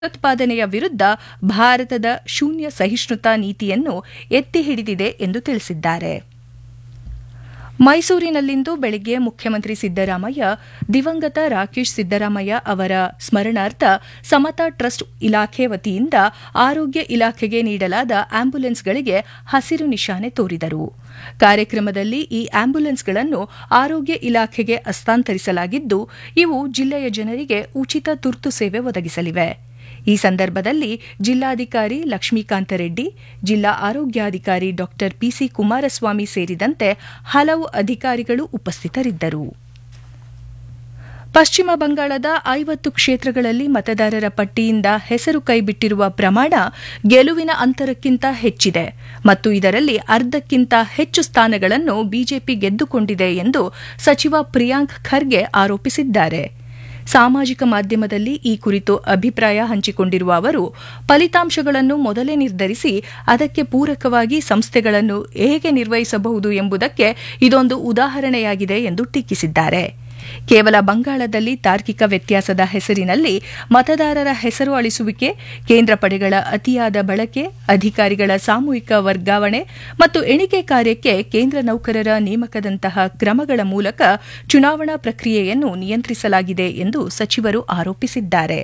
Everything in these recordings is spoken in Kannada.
ಭಯೋತ್ಪಾದನೆಯ ವಿರುದ್ಧ ಭಾರತದ ಶೂನ್ಯ ಸಹಿಷ್ಣುತಾ ನೀತಿಯನ್ನು ಎತ್ತಿ ಹಿಡಿದಿದೆ ಎಂದು ತಿಳಿಸಿದ್ದಾರೆ ಮೈಸೂರಿನಲ್ಲಿಂದು ಬೆಳಗ್ಗೆ ಮುಖ್ಯಮಂತ್ರಿ ಸಿದ್ದರಾಮಯ್ಯ ದಿವಂಗತ ರಾಕೇಶ್ ಸಿದ್ದರಾಮಯ್ಯ ಅವರ ಸ್ಮರಣಾರ್ಥ ಸಮತಾ ಟ್ರಸ್ಟ್ ಇಲಾಖೆ ವತಿಯಿಂದ ಆರೋಗ್ಯ ಇಲಾಖೆಗೆ ನೀಡಲಾದ ಆಂಬ್ಯುಲೆನ್ಸ್ಗಳಿಗೆ ಹಸಿರು ನಿಶಾನೆ ತೋರಿದರು ಕಾರ್ಯಕ್ರಮದಲ್ಲಿ ಈ ಆಂಬ್ಯುಲೆನ್ಸ್ಗಳನ್ನು ಆರೋಗ್ಯ ಇಲಾಖೆಗೆ ಹಸ್ತಾಂತರಿಸಲಾಗಿದ್ದು ಇವು ಜಿಲ್ಲೆಯ ಜನರಿಗೆ ಉಚಿತ ತುರ್ತು ಸೇವೆ ಒದಗಿಸಲಿವೆ ಈ ಸಂದರ್ಭದಲ್ಲಿ ಜಿಲ್ಲಾಧಿಕಾರಿ ಲಕ್ಷ್ಮೀಕಾಂತ ರೆಡ್ಡಿ ಜಿಲ್ಲಾ ಆರೋಗ್ಯಾಧಿಕಾರಿ ಡಾ ಪಿಸಿ ಕುಮಾರಸ್ವಾಮಿ ಸೇರಿದಂತೆ ಹಲವು ಅಧಿಕಾರಿಗಳು ಉಪಸ್ಥಿತರಿದ್ದರು ಪಶ್ಚಿಮ ಬಂಗಾಳದ ಐವತ್ತು ಕ್ಷೇತ್ರಗಳಲ್ಲಿ ಮತದಾರರ ಪಟ್ಟಿಯಿಂದ ಹೆಸರು ಕೈಬಿಟ್ಟಿರುವ ಪ್ರಮಾಣ ಗೆಲುವಿನ ಅಂತರಕ್ಕಿಂತ ಹೆಚ್ಚಿದೆ ಮತ್ತು ಇದರಲ್ಲಿ ಅರ್ಧಕ್ಕಿಂತ ಹೆಚ್ಚು ಸ್ಥಾನಗಳನ್ನು ಬಿಜೆಪಿ ಗೆದ್ದುಕೊಂಡಿದೆ ಎಂದು ಸಚಿವ ಪ್ರಿಯಾಂಕ್ ಖರ್ಗೆ ಆರೋಪಿಸಿದ್ದಾರೆ ಸಾಮಾಜಿಕ ಮಾಧ್ಯಮದಲ್ಲಿ ಈ ಕುರಿತು ಅಭಿಪ್ರಾಯ ಹಂಚಿಕೊಂಡಿರುವ ಅವರು ಫಲಿತಾಂಶಗಳನ್ನು ಮೊದಲೇ ನಿರ್ಧರಿಸಿ ಅದಕ್ಕೆ ಪೂರಕವಾಗಿ ಸಂಸ್ಥೆಗಳನ್ನು ಹೇಗೆ ನಿರ್ವಹಿಸಬಹುದು ಎಂಬುದಕ್ಕೆ ಇದೊಂದು ಉದಾಹರಣೆಯಾಗಿದೆ ಎಂದು ಟೀಕಿಸಿದ್ದಾರೆ ಕೇವಲ ಬಂಗಾಳದಲ್ಲಿ ತಾರ್ಕಿಕ ವ್ಯತ್ಯಾಸದ ಹೆಸರಿನಲ್ಲಿ ಮತದಾರರ ಹೆಸರು ಅಳಿಸುವಿಕೆ ಕೇಂದ್ರ ಪಡೆಗಳ ಅತಿಯಾದ ಬಳಕೆ ಅಧಿಕಾರಿಗಳ ಸಾಮೂಹಿಕ ವರ್ಗಾವಣೆ ಮತ್ತು ಎಣಿಕೆ ಕಾರ್ಯಕ್ಕೆ ಕೇಂದ್ರ ನೌಕರರ ನೇಮಕದಂತಹ ಕ್ರಮಗಳ ಮೂಲಕ ಚುನಾವಣಾ ಪ್ರಕ್ರಿಯೆಯನ್ನು ನಿಯಂತ್ರಿಸಲಾಗಿದೆ ಎಂದು ಸಚಿವರು ಆರೋಪಿಸಿದ್ದಾರೆ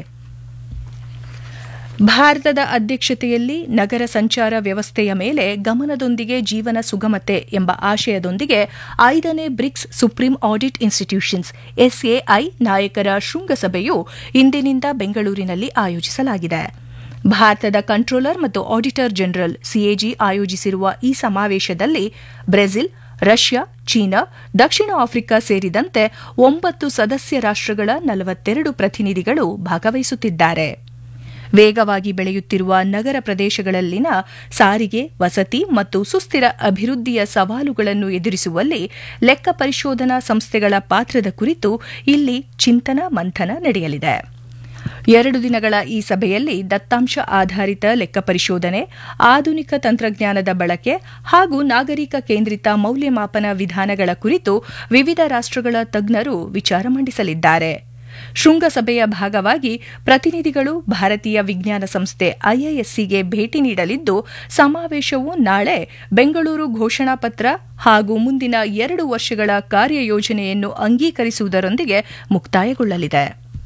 ಭಾರತದ ಅಧ್ಯಕ್ಷತೆಯಲ್ಲಿ ನಗರ ಸಂಚಾರ ವ್ಯವಸ್ಥೆಯ ಮೇಲೆ ಗಮನದೊಂದಿಗೆ ಜೀವನ ಸುಗಮತೆ ಎಂಬ ಆಶಯದೊಂದಿಗೆ ಐದನೇ BRICS supreme audit institutions S A I ನಾಯಕರ ಶೃಂಗಸಭೆಯು ಇಂದಿನಿಂದ ಬೆಂಗಳೂರಿನಲ್ಲಿ ಆಯೋಜಿಸಲಾಗಿದೆ ಭಾರತದ ಕಂಟ್ರೋಲರ್ ಮತ್ತು ಆಡಿಟರ್ ಜನರಲ್ ಸಿಎಜಿ ಆಯೋಜಿಸಿರುವ ಈ ಸಮಾವೇಶದಲ್ಲಿ ಬ್ರೆಜಿಲ್ ರಷ್ಯಾ ಚೀನಾ ದಕ್ಷಿಣ ಆಫ್ರಿಕಾ ಸೇರಿದಂತೆ ಒಂಬತ್ತು ಸದಸ್ಯ ರಾಷ್ಟಗಳ ನಲವತ್ತೆರಡು ಪ್ರತಿನಿಧಿಗಳು ಭಾಗವಹಿಸುತ್ತಿದ್ದಾರೆ ವೇಗವಾಗಿ ಬೆಳೆಯುತ್ತಿರುವ ನಗರ ಪ್ರದೇಶಗಳಲ್ಲಿನ ಸಾರಿಗೆ ವಸತಿ ಮತ್ತು ಸುಸ್ಥಿರ ಅಭಿವೃದ್ಧಿಯ ಸವಾಲುಗಳನ್ನು ಎದುರಿಸುವಲ್ಲಿ ಲೆಕ್ಕ ಪರಿಶೋಧನಾ ಸಂಸ್ಥೆಗಳ ಪಾತ್ರದ ಕುರಿತು ಇಲ್ಲಿ ಚಿಂತನ ಮಂಥನ ನಡೆಯಲಿದೆ ಎರಡು ದಿನಗಳ ಈ ಸಭೆಯಲ್ಲಿ ದತ್ತಾಂಶ ಆಧಾರಿತ ಲೆಕ್ಕ ಪರಿಶೋಧನೆ ಆಧುನಿಕ ತಂತ್ರಜ್ಞಾನದ ಬಳಕೆ ಹಾಗೂ ನಾಗರಿಕ ಕೇಂದ್ರಿತ ಮೌಲ್ಯಮಾಪನ ವಿಧಾನಗಳ ಕುರಿತು ವಿವಿಧ ರಾಷ್ಟಗಳ ತಜ್ಞರು ವಿಚಾರ ಮಂಡಿಸಲಿದ್ದಾರೆ ಶೃಂಗಸಭೆಯ ಭಾಗವಾಗಿ ಪ್ರತಿನಿಧಿಗಳು ಭಾರತೀಯ ವಿಜ್ಞಾನ ಸಂಸ್ಥೆ ಐಐಎಸ್ಸಿಗೆ ಭೇಟಿ ನೀಡಲಿದ್ದು ಸಮಾವೇಶವು ನಾಳೆ ಬೆಂಗಳೂರು ಘೋಷಣಾ ಪತ್ರ ಹಾಗೂ ಮುಂದಿನ ಎರಡು ವರ್ಷಗಳ ಕಾರ್ಯಯೋಜನೆಯನ್ನು ಅಂಗೀಕರಿಸುವುದರೊಂದಿಗೆ ಮುಕ್ತಾಯಗೊಳ್ಳಲಿದೆ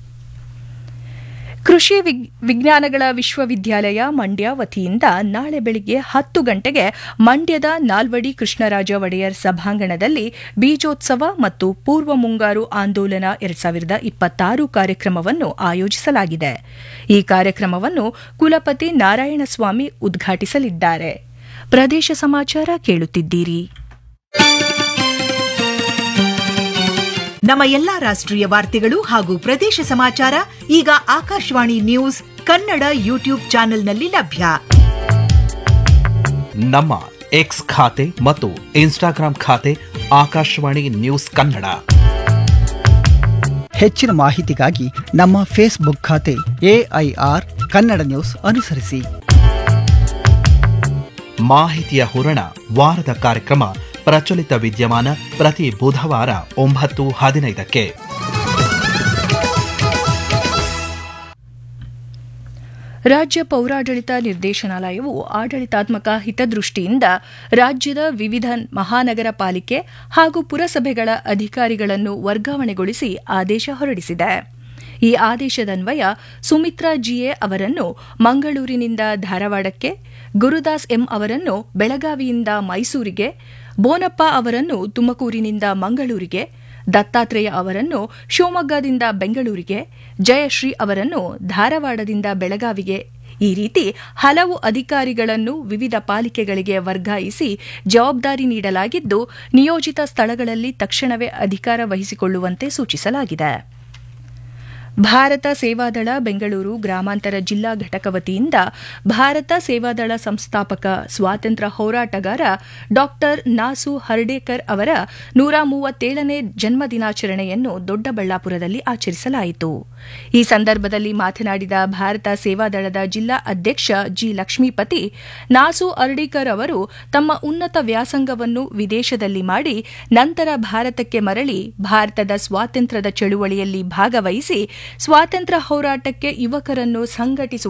ಕೃಷಿ ವಿಜ್ಞಾನಗಳ ವಿಶ್ವವಿದ್ಯಾಲಯ ಮಂಡ್ಯ ವತಿಯಿಂದ ನಾಳೆ ಬೆಳಗ್ಗೆ ಹತ್ತು ಗಂಟೆಗೆ ಮಂಡ್ಯದ ನಾಲ್ವಡಿ ಕೃಷ್ಣರಾಜ ಒಡೆಯರ್ ಸಭಾಂಗಣದಲ್ಲಿ ಬೀಜೋತ್ಸವ ಮತ್ತು ಪೂರ್ವ ಮುಂಗಾರು ಆಂದೋಲನ ಎರಡ್ ಸಾವಿರದ ಇಪ್ಪತ್ತಾರು ಕಾರ್ಯಕ್ರಮವನ್ನು ಆಯೋಜಿಸಲಾಗಿದೆ ಈ ಕಾರ್ಯಕ್ರಮವನ್ನು ಕುಲಪತಿ ನಾರಾಯಣಸ್ವಾಮಿ ಉದ್ಘಾಟಿಸಲಿದ್ದಾರೆ ಪ್ರದೇಶ ಸಮಾಚಾರ ಕೇಳುತ್ತಿದ್ದೀರಿ ನಮ್ಮ ಎಲ್ಲಾ ರಾಷ್ಟ್ರೀಯ ವಾರ್ತೆಗಳು ಹಾಗೂ ಪ್ರದೇಶ ಸಮಾಚಾರ ಈಗ ಆಕಾಶವಾಣಿ ನ್ಯೂಸ್ ಕನ್ನಡ ಯೂಟ್ಯೂಬ್ ಚಾನೆಲ್ನಲ್ಲಿ ಲಭ್ಯ ನಮ್ಮ ಎಕ್ಸ್ ಖಾತೆ ಮತ್ತು ಇನ್ಸ್ಟಾಗ್ರಾಂ ಖಾತೆ ಆಕಾಶವಾಣಿ ನ್ಯೂಸ್ ಕನ್ನಡ ಹೆಚ್ಚಿನ ಮಾಹಿತಿಗಾಗಿ ನಮ್ಮ ಫೇಸ್ಬುಕ್ ಖಾತೆ ಎಐಆರ್ ಕನ್ನಡ ನ್ಯೂಸ್ ಅನುಸರಿಸಿ ಮಾಹಿತಿಯ ಹೂರಣ ವಾರದ ಕಾರ್ಯಕ್ರಮ ಪ್ರಚಲಿತ ವಿದ್ಯಮಾನ ಪ್ರತಿ ಬುಧವಾರ ಒಂಬತ್ತು ಹದಿನೈದಕ್ಕೆ ರಾಜ್ಯ ಪೌರಾಡಳಿತ ನಿರ್ದೇಶನಾಲಯವು ಆಡಳಿತಾತ್ಮಕ ಹಿತದೃಷ್ಟಿಯಿಂದ ರಾಜ್ಯದ ವಿವಿಧ ಮಹಾನಗರ ಪಾಲಿಕೆ ಹಾಗೂ ಪುರಸಭೆಗಳ ಅಧಿಕಾರಿಗಳನ್ನು ವರ್ಗಾವಣೆಗೊಳಿಸಿ ಆದೇಶ ಹೊರಡಿಸಿದೆ ಈ ಆದೇಶದನ್ವಯ ಸುಮಿತ್ರಾ ಜಿಎ ಅವರನ್ನು ಮಂಗಳೂರಿನಿಂದ ಧಾರವಾಡಕ್ಕೆ ಗುರುದಾಸ್ ಎಂ ಅವರನ್ನು ಬೆಳಗಾವಿಯಿಂದ ಮೈಸೂರಿಗೆ ಬೋನಪ್ಪ ಅವರನ್ನು ತುಮಕೂರಿನಿಂದ ಮಂಗಳೂರಿಗೆ ದತ್ತಾತ್ರೇಯ ಅವರನ್ನು ಶಿವಮೊಗ್ಗದಿಂದ ಬೆಂಗಳೂರಿಗೆ ಜಯಶ್ರೀ ಅವರನ್ನು ಧಾರವಾಡದಿಂದ ಬೆಳಗಾವಿಗೆ ಈ ರೀತಿ ಹಲವು ಅಧಿಕಾರಿಗಳನ್ನು ವಿವಿಧ ಪಾಲಿಕೆಗಳಿಗೆ ವರ್ಗಾಯಿಸಿ ಜವಾಬ್ದಾರಿ ನೀಡಲಾಗಿದ್ದು ನಿಯೋಜಿತ ಸ್ಥಳಗಳಲ್ಲಿ ತಕ್ಷಣವೇ ಅಧಿಕಾರ ವಹಿಸಿಕೊಳ್ಳುವಂತೆ ಸೂಚಿಸಲಾಗಿದೆ ಭಾರತ ಸೇವಾದಳ ಬೆಂಗಳೂರು ಗ್ರಾಮಾಂತರ ಜಿಲ್ಲಾ ಘಟಕ ವತಿಯಿಂದ ಭಾರತ ಸೇವಾದಳ ಸಂಸ್ಥಾಪಕ ಸ್ವಾತಂತ್ರ್ಯ ಹೋರಾಟಗಾರ ಡಾ ನಾಸು ಹರ್ಡೇಕರ್ ಅವರ ನೂರ ಮೂವತ್ತೇಳನೇ ಜನ್ಮದಿನಾಚರಣೆಯನ್ನು ದೊಡ್ಡಬಳ್ಳಾಪುರದಲ್ಲಿ ಆಚರಿಸಲಾಯಿತು ಈ ಸಂದರ್ಭದಲ್ಲಿ ಮಾತನಾಡಿದ ಭಾರತ ಸೇವಾದಳದ ಜಿಲ್ಲಾ ಅಧ್ಯಕ್ಷ ಜಿ ಲಕ್ಷ್ಮೀಪತಿ ನಾಸು ಅರ್ಡೇಕರ್ ಅವರು ತಮ್ಮ ಉನ್ನತ ವ್ಯಾಸಂಗವನ್ನು ವಿದೇಶದಲ್ಲಿ ಮಾಡಿ ನಂತರ ಭಾರತಕ್ಕೆ ಮರಳಿ ಭಾರತದ ಸ್ವಾತಂತ್ರ್ಯದ ಚಳುವಳಿಯಲ್ಲಿ ಭಾಗವಹಿಸಿ ಸ್ವಾತಂತ್ರ್ಯ ಹೋರಾಟಕ್ಕೆ ಯುವಕರನ್ನು ಸಂಘಟಿಸುವ